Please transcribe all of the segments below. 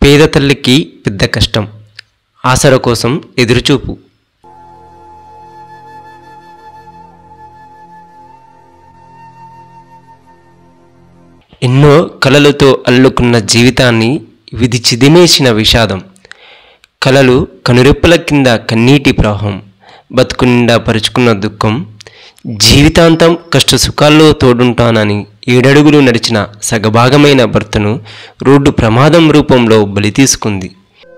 పేద తల్లికి పెద్ద కష్టం ఆసర కోసం ఎదురుచూపు ఎన్నో కలలతో అల్లుకున్న జీవితాన్ని విధి చిదిమేసిన విషాదం కలలు కనురెప్పల కింద కన్నీటి ప్రవాహం బతుకు నిండా పరుచుకున్న దుఃఖం జీవితాంతం కష్ట సుఖాల్లో తోడుంటానని ఏడడుగులు నడిచిన సగభాగమైన భర్తను రోడ్డు ప్రమాదం రూపంలో బలి తీసుకుంది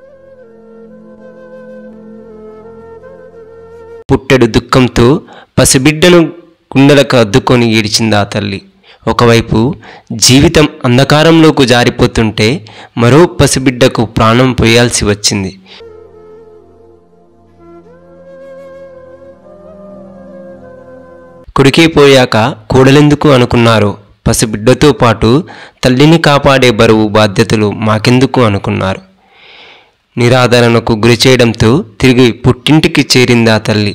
పుట్టెడు దుఃఖంతో పసిబిడ్డను గుండెలకు అద్దుకొని ఏడిచింది ఆ తల్లి ఒకవైపు జీవితం అంధకారంలోకి జారిపోతుంటే మరో పసిబిడ్డకు ప్రాణం పోయాల్సి వచ్చింది కొడుకే పోయాక కూడలెందుకు అనుకున్నారు పసిబిడ్డతో పాటు తల్లిని కాపాడే బరువు బాధ్యతలు మాకెందుకు అనుకున్నారు నిరాదరణకు గురి చేయడంతో తిరిగి పుట్టింటికి చేరింది ఆ తల్లి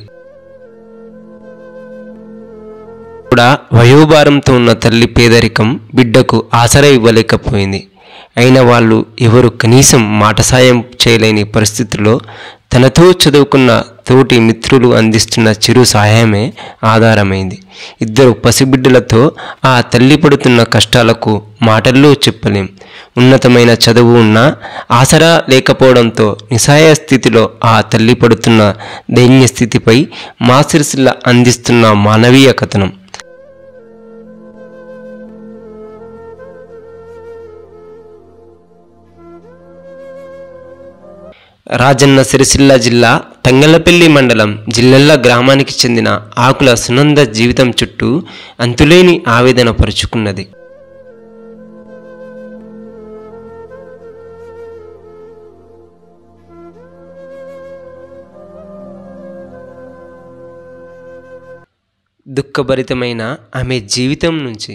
కూడా వయోభారంతో ఉన్న తల్లి పేదరికం బిడ్డకు ఆసరా ఇవ్వలేకపోయింది అయిన వాళ్ళు ఎవరు కనీసం మాట సాయం చేయలేని పరిస్థితుల్లో తనతో చదువుకున్న తోటి మిత్రులు అందిస్తున్న చిరు సహాయమే ఆధారమైంది ఇద్దరు పసిబిడ్డలతో ఆ తల్లి పడుతున్న కష్టాలకు మాటల్లో చెప్పలేం ఉన్నతమైన చదువు ఉన్నా ఆసరా లేకపోవడంతో నిస్సహాయ స్థితిలో ఆ తల్లి పడుతున్న దైన్య స్థితిపై మా సిరిసిల్ల అందిస్తున్న మానవీయ కథనం రాజన్న సిరిసిల్ల జిల్లా తంగలపల్లి మండలం జిల్లెల్ల గ్రామానికి చెందిన ఆకుల సునంద జీవితం చుట్టూ అంతులేని ఆవేదన పరుచుకున్నది దుఃఖభరితమైన ఆమె జీవితం నుంచి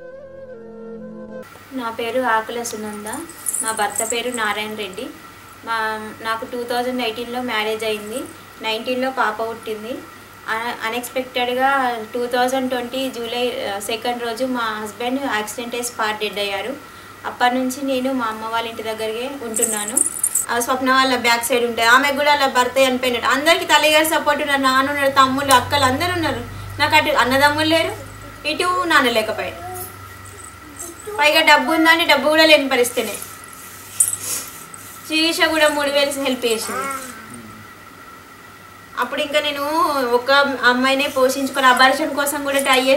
నా పేరు ఆకుల సునంద మా భర్త పేరు నారాయణ రెడ్డి మా నాకు టూ థౌజండ్ ఎయిటీన్లో మ్యారేజ్ అయింది నైన్టీన్లో పాప పుట్టింది అన్ఎక్స్పెక్టెడ్గా two thousand twenty July second రోజు మా హస్బెండ్ యాక్సిడెంట్ అయ్యి స్పాట్ డెడ్ అయ్యారు అప్పటి నుంచి నేను మా అమ్మ వాళ్ళ ఇంటి దగ్గరే ఉంటున్నాను ఆ స్వప్న వాళ్ళ బ్యాక్ సైడ్ ఉంటాయి ఆమె కూడా వాళ్ళ భర్త చనిపోయినట్టు అందరికీ తల్లిగారి సపోర్ట్ ఉన్నారు నాన్న ఉన్నారు తమ్ముళ్ళు అక్కలు అందరూ ఉన్నారు నాకు అటు అన్నదమ్ములు లేరు ఇటు నాన్న లేకపోయాడు పైగా డబ్బు ఉందంటే డబ్బు కూడా లేని పరిస్థితినే శిరీష కూడా మూడు వేలు హెల్ప్ చేసింది అప్పుడు ఇంకా నేను ఒక అమ్మాయినే పోషించుకొని అబార్షన్ కోసం కూడా ట్రై చేసి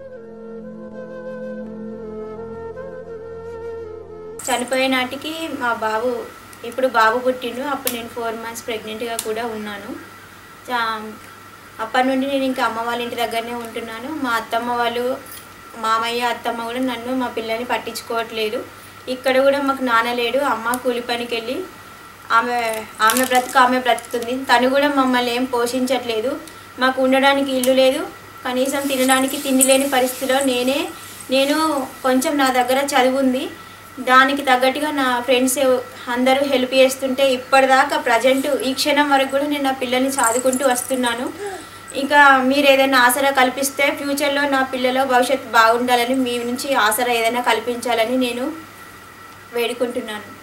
చనిపోయే నాటికి మా బాబు ఇప్పుడు బాబు పుట్టిండు అప్పుడు నేను ఫోర్ మంత్స్ ప్రెగ్నెంట్గా కూడా ఉన్నాను చా- అప్పటి నుండి నేను ఇంకా అమ్మ వాళ్ళ ఇంటి దగ్గరనే ఉంటున్నాను మా అత్తమ్మ వాళ్ళు మామయ్య అత్తమ్మ కూడా నన్ను మా పిల్లల్ని పట్టించుకోవట్లేదు ఇక్కడ కూడా మాకు నాన్న లేడు అమ్మ కూలి పనికి వెళ్ళి ఆమె ఆమె బ్రతుకు ఆమె బ్రతుకుతుంది తను కూడా మమ్మల్ని ఏం పోషించట్లేదు మాకు ఉండడానికి ఇల్లు లేదు కనీసం తినడానికి తిండి లేని పరిస్థితిలో నేనే నేను కొంచెం నా దగ్గర చదువు ఉంది దానికి తగ్గట్టుగా నా ఫ్రెండ్స్ అందరూ హెల్ప్ చేస్తుంటే ఇప్పటిదాకా ప్రజెంట్ ఈ క్షణం వరకు కూడా నేను నా పిల్లల్ని చదువుకుంటూ వస్తున్నాను ఇంకా మీరు ఏదైనా ఆసరా కల్పిస్తే ఫ్యూచర్లో నా పిల్లల భవిష్యత్తు బాగుండాలని మీ నుంచి ఆసరా ఏదైనా కల్పించాలని నేను వేడుకుంటున్నాను